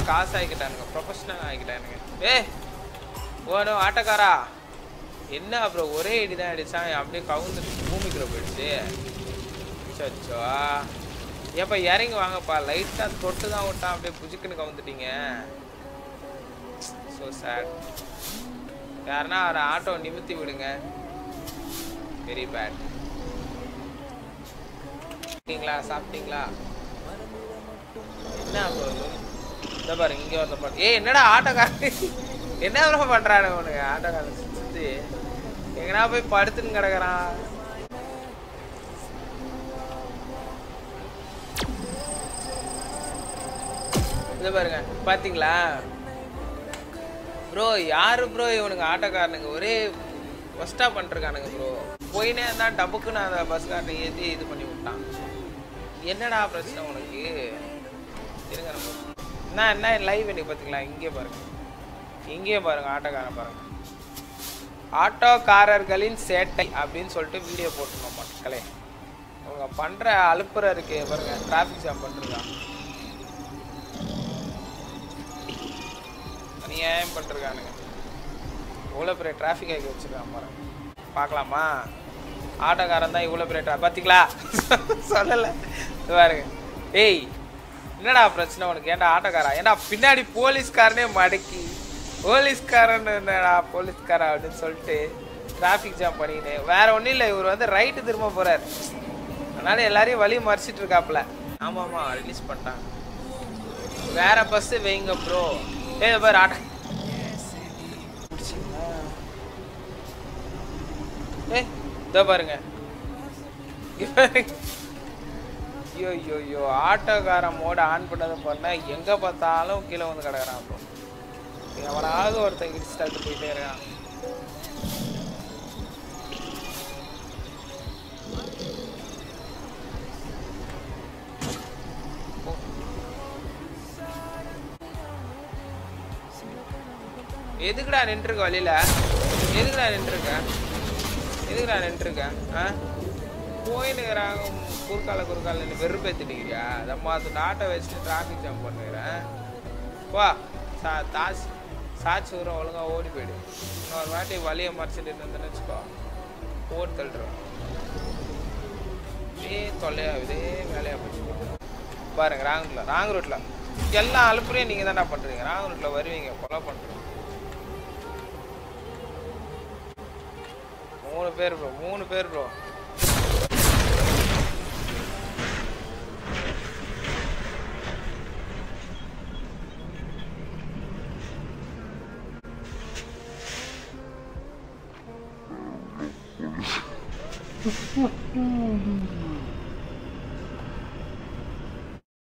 காசு ஆகிக்கிட்டானுங்க ப்ரொஃபஷனல் ஆகிக்கிட்டானுங்க ஏ ஓனோ ஆட்டோக்காரா என்ன அப்புறம் ஒரே இடி தான் அடிச்சான் அப்படியே கவுந்துட்டு பூமிக்குள்ள போயிடுச்சு சச்சோ ஏப்பா இறங்கி வாங்கப்பா லைட்டாக தொட்டு தான் விட்டான் அப்படியே புஜுக்குன்னு கவுந்துட்டீங்க ஸோ சேட் யாருன்னா அவரை ஆட்டோ நிமித்தி விடுங்க வெரி பேட் சாப்பிட்டீங்களா சாப்பிட்டீங்களா என்ன bro இது? இந்த பாருங்க இங்க வந்த பாரு ஏய் என்னடா ஆட்டோக்காரன் என்ன ப்ரோ பண்றானு உனக்கு ஆட்டோக்காரன் சுத்தி எங்கனா போய் படுத்துன்னு கிடக்குறான் இதை பாருங்க பாத்தீங்களா ப்ரோ யாரு ப்ரோ இவனுங்க ஆட்டோக்காரனுங்க ஒரே ஒஸ்டா பண்ணிருக்கானுங்க ப்ரோ போயினே இருந்தா டபுக்குன்னு அந்த பஸ்காரனை ஏற்றி இது பண்ணி விட்டான் என்னடா பிரச்சனை உனக்கு இருங்க நம்ம என்ன என்ன லைவ் எனக்கு பார்த்தீங்களா இங்கே பாருங்க இங்கேயே பாருங்க ஆட்டோக்காரன் பாருங்க ஆட்டோக்காரர்களின் சேட்டை அப்படின்னு சொல்லிட்டு வீடியோ போட்டுருந்தோம் மக்களே அவங்க பண்ற அலுப்புற இருக்கு பாருங்க டிராஃபிக் ஜாம் பண்ணிருக்கான் அநியாயம் பண்ணிருக்கானுங்க இவ்வளோ பெரிய டிராஃபிக் ஆகி வச்சிருக்கான் பாருங்க பார்க்கலாமா ஆட்டோக்காரன் தான் இவ்வளோ பெரிய tra- பாத்தீங்களா சொல்லலை இது பாருங்க ஏய் என்னடா பிரச்சனை உனக்கு ஏன்டா ஆட்டோக்காரா ஏன்டா பின்னாடி போலீஸ்காரனே மடக்கி போலீஸ்காரன் என்னடா போலீஸ்காரா அப்படின்னு சொல்லிட்டு டிராஃபிக் ஜாம் பண்ணிக்கிட்டு வேற ஒன்றும் இல்லை இவர் வந்து ரைட்டு திரும்ப போறாரு அதனால எல்லாரையும் வழி மறிச்சிட்டு இருக்காப்புல ஆமாம் ஆமாம் ரிலீஸ் பண்ணிட்டாங்க வேற பஸ் வைங்க ப்ரோ ஏ பாரு ஆட்டோ ஏ இதோ பாருங்க இங்க பாருங்க. ஐயோ ஐயோ ஐயோ ஆட்டோக்காரன் மோட ஆன் பண்ணதை பண்ண எங்க பார்த்தாலும் கீழே வந்து கிடக்குறான் ப்ரோ எவனாவது ஒருத்தன் இடிச்சு தட்டு போயிட்டே இருக்கான் எதுக்குடா நின்றுருக்க வழியில எதுக்குடா நின்றுருக்க எதுக்குடா நின்றுருக்க ஆ போயினுக்கிறாங்க குறுக்கால குறுக்கால நின்று வெறுப்பேற்றிட்டுக்கிறியா நம்ம அது நாட்டை வச்சுட்டு டிராஃபிக் ஜாம் பண்ணுகிறேன் வா சா தாஸ் சாட்சி வரும் ஒழுங்கா ஓடி போயிடு இன்னொரு வாட்டி வழியை மறைச்சிட்டு இருந்தேன்னு வச்சுக்கோ ஓடி தள்ளுறோம் இதே தொல்லையா இதே வேலையா போச்சு பாருங்க ராங் ரூட்ல ராங் ரூட்ல எல்லா அலுப்புறையும் நீங்க தானே பண்றீங்க ராங் ரூட்ல வருவீங்க கொலை பண்றீங்க மூணு பேர் ப்ரோ மூணு பேர் ப்ரோ